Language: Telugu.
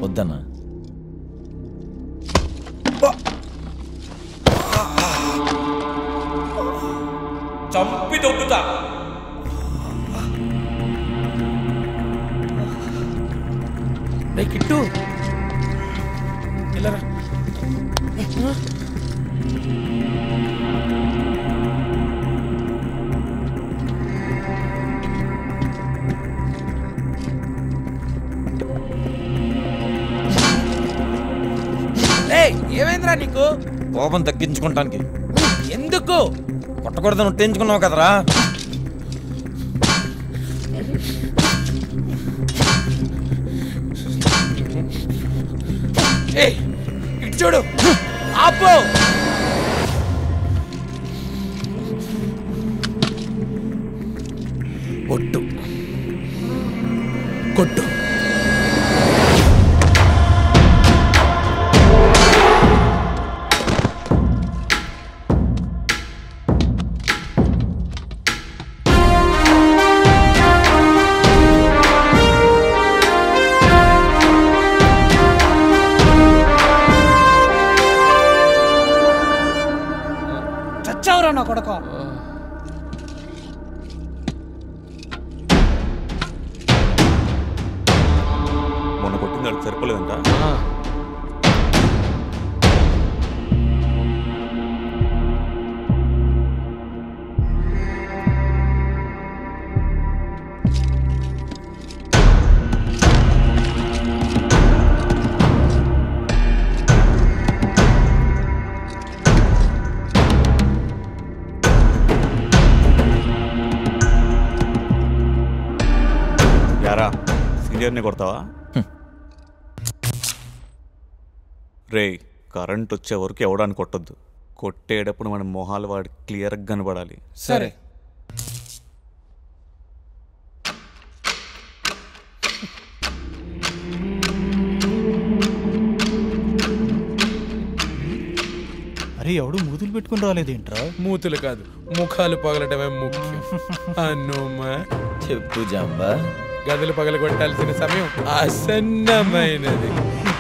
వద్దన్నా చంపి దొబ్బుతా రే కిట్టు ఇలా రా. ఏయ్, ఏమైందిరా నీకు కోపం తగ్గించుకుంటానికి ఎందుకు కొట్టకూడదని ఉట్టేయించుకున్నావు కదరా ఏయ్, ఇటు చూడు ఆపు కొట్టు కొట్టు చచ్చావురా నా కొడక మొన్న కొట్టింది వాడికి సరిపోలేదంట యారా సీనియర్ని కొడతావా రే కరెంట్ వచ్చే వరకు ఎవడాన్ని కొట్టొద్దు కొట్టేటప్పుడు మన మొహాలు వాడి క్లియర్గా కనబడాలి సరే అరే ఎవడు మూతులు పెట్టుకుని రాలేదేంట్రా మూతులు కాదు ముఖాలు పగలటమే ముఖ్యం అన్నోమా చెప్పు జాంబా గదులు పగల కొట్టాల్సిన సమయం ఆసన్నమైనది